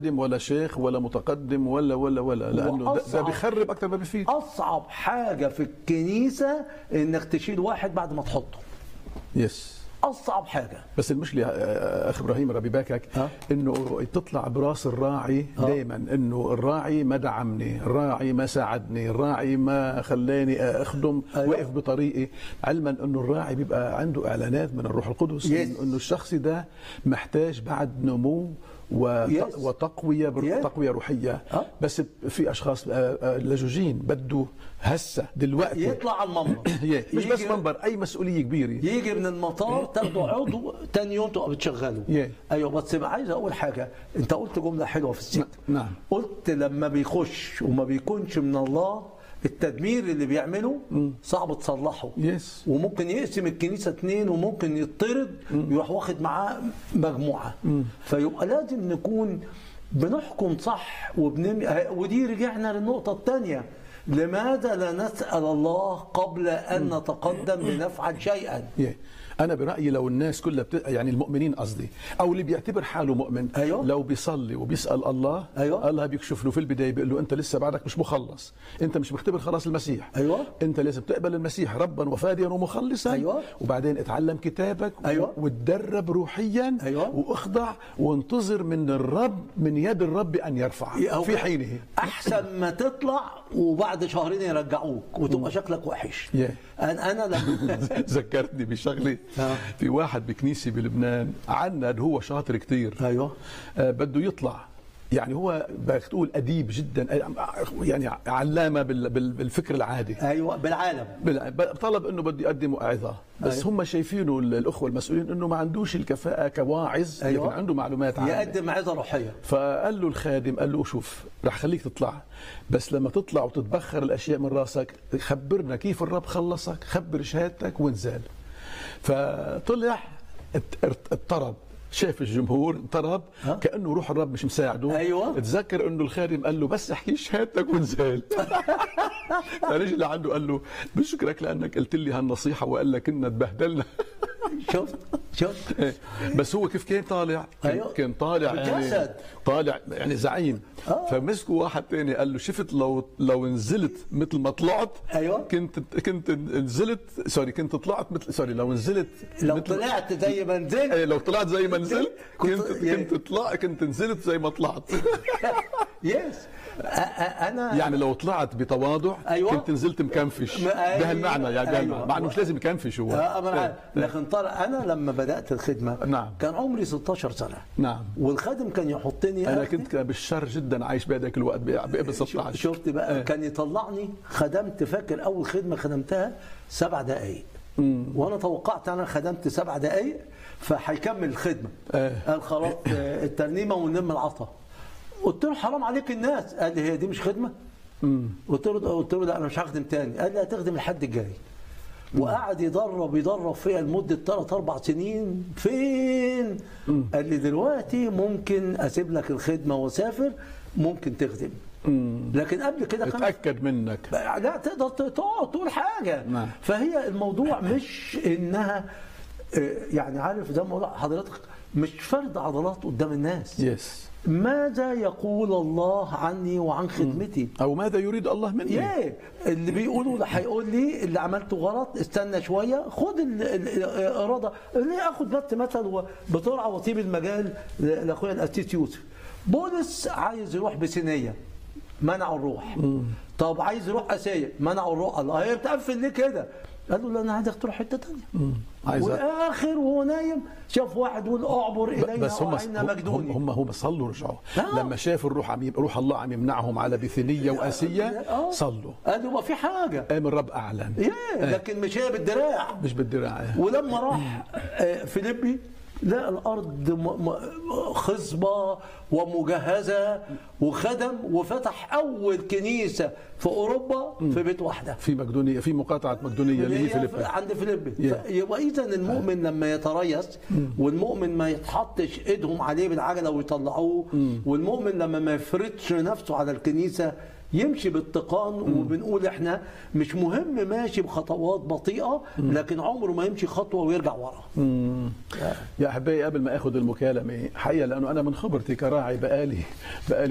متقدم ولا شيخ ولا متقدم ولا ولا ولا لانه ده, ده وأصعب- بيخرب اكثر ما بيفيد اصعب حاجه في الكنيسه انك تشيل واحد بعد ما تحطه يس اصعب حاجه بس المشكله آه، اخ ابراهيم ربي باكك ها؟ انه تطلع براس الراعي دائما انه الراعي ما دعمني، الراعي ما ساعدني، الراعي ما خلاني اخدم أيوة. وقف بطريقي، علما انه الراعي بيبقى عنده اعلانات من الروح القدس Yes. إنه- انه الشخص ده محتاج بعد نمو وت- Yes. وتقويه بر- Yes. تقويه روحيه ها؟ بس في اشخاص آه، آه، لجوجين بده هسه دلوقتي يطلع على المنبر هي مش بس يجي- منبر اي مسؤوليه كبيره يجي من المطار تاخده عضو تاني يوم تبقى بتشغله Yeah. ايوه بس بقى عايز اقول حاجه انت قلت جمله حلوه في السكه نعم. قلت لما بيخش وما بيكونش من الله التدمير اللي بيعمله صعب تصلحه يس وممكن يقسم الكنيسه اتنين وممكن يطرد يروح واخد معاه مجموعه فيبقى لازم نكون بنحكم صح وبنم... ودي رجعنا للنقطه الثانيه لماذا لا نسال الله قبل ان نتقدم لنفعل شيئا Yeah. انا برايي لو الناس كلها بت... يعني المؤمنين قصدي او اللي بيعتبر حاله مؤمن أيوة. لو بيصلي وبيسال الله أيوة. الله بيكشف له في البدايه بيقول له انت لسه بعدك مش مخلص انت مش مختبر خلاص المسيح أيوة. انت لازم تقبل المسيح ربا وفاديا ومخلصا أيوة. وبعدين اتعلم كتابك أيوة. وتدرب روحيا أيوة. واخضع وانتظر من الرب من يد الرب ان يرفع هو في حينه احسن ما تطلع وبعد شهرين يرجعوك وتبقى شكلك وحش Yeah. انا انا لما ذكرتني بشغله آه. في واحد بكنيسه بلبنان عند هو شاطر كتير ايوه آه، بده يطلع يعني هو بدك تقول اديب جدا آه، يعني علامه بال- بال- بالفكر العادي ايوه بالعالم بال- طلب انه بده يقدم موعظه بس أيوة. هم شايفينه ال- الاخوه المسؤولين انه ما عندوش الكفاءه كواعظ أيوة. لكن عنده معلومات عامه يقدم عظه روحيه فقال له الخادم قال له شوف رح خليك تطلع بس لما تطلع وتتبخر الاشياء من راسك خبرنا كيف الرب خلصك خبر شهادتك وانزل فطلع ات- ات- اضطرب شاف الجمهور اضطرب ها؟ كانه روح الرب مش مساعده أيوة. تذكر انه الخادم قال له بس احكي شهادتك وانزل فرجع لعنده قال له بشكرك لانك قلت لي هالنصيحه والا كنا تبهدلنا شفت شفت إيه. بس هو كيف كان طالع كان, أيوة. كان طالع يعني جسد. طالع يعني زعيم آه. فمسكوا واحد تاني قال له شفت لو لو نزلت مثل ما طلعت أيوة. كنت كنت نزلت سوري كنت طلعت مثل سوري لو نزلت لو مثل طلعت زي ما نزلت إيه، لو طلعت زي ما نزلت كنت- كنت يعني- كنت طلع كنت نزلت زي ما طلعت يس أ- أ- انا يعني لو طلعت بتواضع أيوة. كنت نزلت مكنفش ما- أيوة. بهالمعنى يعني أيوة. بهالمعنى. مع انه مش لازم يكنفش هو آه، أنا عارف. إيه. لكن طلع انا لما بدات الخدمه نعم. كان عمري 16 سنه نعم والخادم كان يحطني انا أخدم. كنت بالشر جدا عايش بهذاك الوقت بقبل 16 شفت بقى إيه. كان يطلعني خدمت فاكر اول خدمه خدمتها سبع دقائق وانا توقعت انا خدمت سبع دقائق فهيكمل الخدمه إيه. قال خلاص آه، الترنيمه ونلم العطا قلت له حرام عليك الناس قال لي هي دي مش خدمه قلت له قلت له لا انا مش هخدم تاني قال لي هتخدم الحد الجاي وقعد يدرب يدرب فيها لمده ثلاث اربع سنين فين؟ قال لي دلوقتي ممكن اسيب لك الخدمه واسافر ممكن تخدم لكن قبل كده كان اتاكد منك لا تقدر تقعد تقول حاجه نعم. فهي الموضوع مش انها آه، يعني عارف زي ما بقول حضرتك مش فرد عضلات قدام الناس يس ماذا يقول الله عني وعن خدمتي او ماذا يريد الله مني ياه اللي بيقولوا ده هيقول لي اللي عملته غلط استنى شويه خد ال- ال- الاراده ليه اخد بس مثل بسرعه واطيب المجال ل- لاخويا الاسيس يوسف بولس عايز يروح بسينيه منعوا الروح طب عايز يروح اسيا منعوا الروح الله هي بتقفل ليه كده قال له لا انا عايزك تروح حته ثانيه عايز واخر وهو نايم شاف واحد يقول اعبر الينا بس هم وعينا هم مجدوني هم هم صلوا رجعوا آه. لما شافوا الروح عم روح الله عم يمنعهم على بثينيه واسيه آه. صلوا قال يبقى في حاجه قام الرب اعلن ياه لكن مش هي بالدراع مش بالدراع ولما راح آه، فيليبي لقى الارض م- م- خصبه ومجهزه وخدم وفتح اول كنيسه في اوروبا في بيت واحده في مقدونيه في مقاطعه مقدونيه اللي هي فيليبين عند فيليبي Yeah. يبقى اذا المؤمن لما يتريث والمؤمن ما يتحطش ايدهم عليه بالعجله ويطلعوه والمؤمن لما ما يفرضش نفسه على الكنيسه يمشي باتقان وبنقول احنا مش مهم ماشي بخطوات بطيئه لكن عمره ما يمشي خطوه ويرجع ورا يا احبائي قبل ما اخذ المكالمه حقيقه لانه انا من خبرتي كراعي بقالي بقالي